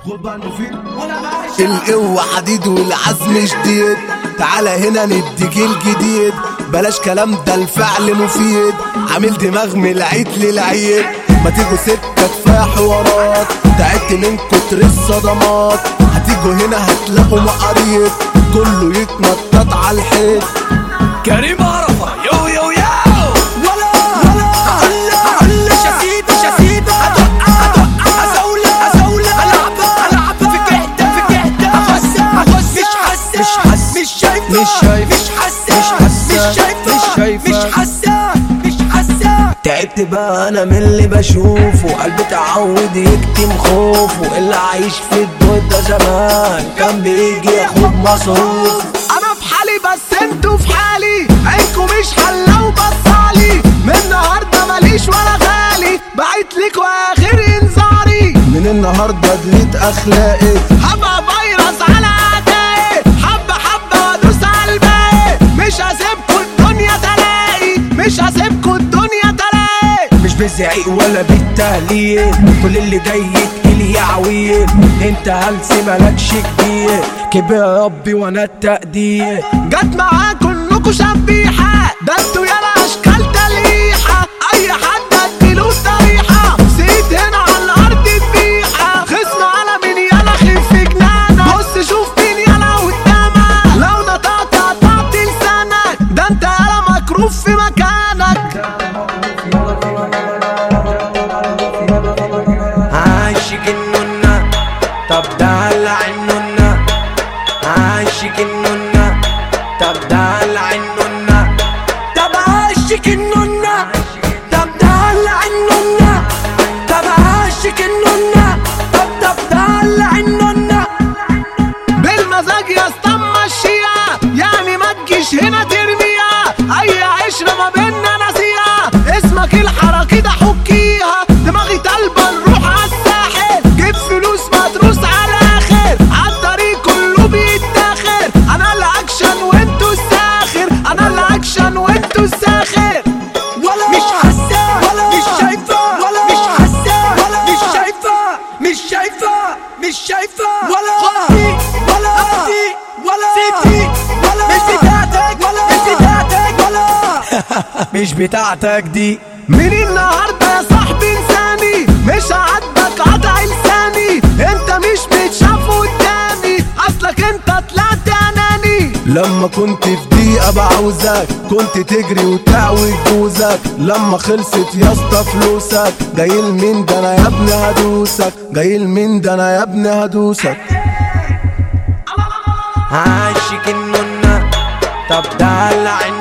خد بقى المفيد وانا ماشي القوة حديد والعزم شديد تعالى هنا نديك الجديد بلاش كلام ده الفعل مفيد عامل دماغ من العيد للعيد ما تيجوا سكة كفاية حوارات تعبت من كتر الصدمات هتيجوا هنا هتلاقوا مقاريض كله يتنطط على الحيط كريم عرفة يو يو يو ولا ولا هلا هلا مش هسيب مش هسيب هدق هدق هزولة هزولة ألعبها ألعبها في جهدة في جهدة أخسها أخسها مش حاسة مش حاسة مش شايفة مش حاسة مش حاسة مش شايفة مش شايفة مش حاسة مش حاسة تعبت بقى انا من اللي بشوفه قلبي تعود يكتم خوفه اللي عايش في الدور ده زمان كان بيجي ياخد مصروف انا في حالي بس انتوا في حالي عينكوا مش حلة وبصالي من النهاردة ماليش ولا غالي بعت لك واخر انذاري من النهاردة دليت اخلاقي هبقى فيروس على اعدائي حبة حبة وادوس على الباقي مش هسيبكوا الدنيا تلاقي مش هسيبكوا الدنيا تلاقي مش بالزعيق ولا بالتهليل كل اللي جاي يتقل يا عويل انت هلس مالكش كبير كبر يا ربي وانا التقدير جت معاكوا انكوا شبيحة ده انتوا يالا اشكال تليحة اي حد اديله طريحة سيد هنا على الارض ذبيحة خصم على مين يالا خف جنانك بص شوف مين يالا قدامك لو نطعت قطعت لسانك ده انت يالا مكروف في مكانك عاشق النونة طب دلع النونة عاشق النونة طب دلع النونة طب عاشق النونة طب دلع النونة طب عاشق النونة طب طب دلع النونة بالمزاج يا اسطى مشيها يعني ما تجيش هنا ترميها اي عشرة ما بينا ناسيها اسمك الحركة ده حكيها دماغي طالبة نروح عالساحل جيب فلوس مدروس على الاخر عالطريق كله بيتاخر انا الاكشن وانتوا الساخر انا الاكشن وانتوا الساخر ولا مش حاسة ولا مش شايفة ولا مش حاسة ولا مش شايفة مش شايفة مش شايفة ولا خدي ولا أختي ولا سيبتي ولا مش بتاعتك ولا مش بتاعتك ولا مش بتاعتك دي من النهارده يا صاحبي انساني مش هعدك قطع لساني انت مش متشاف قدامي اصلك انت طلعت اناني لما كنت في دقيقة بعوزك كنت تجري وتعوج جوزك لما خلصت يا اسطى فلوسك جاي لمين ده انا يا ابني هدوسك جاي لمين ده انا يا ابني هدوسك عاشق النونة طب دلع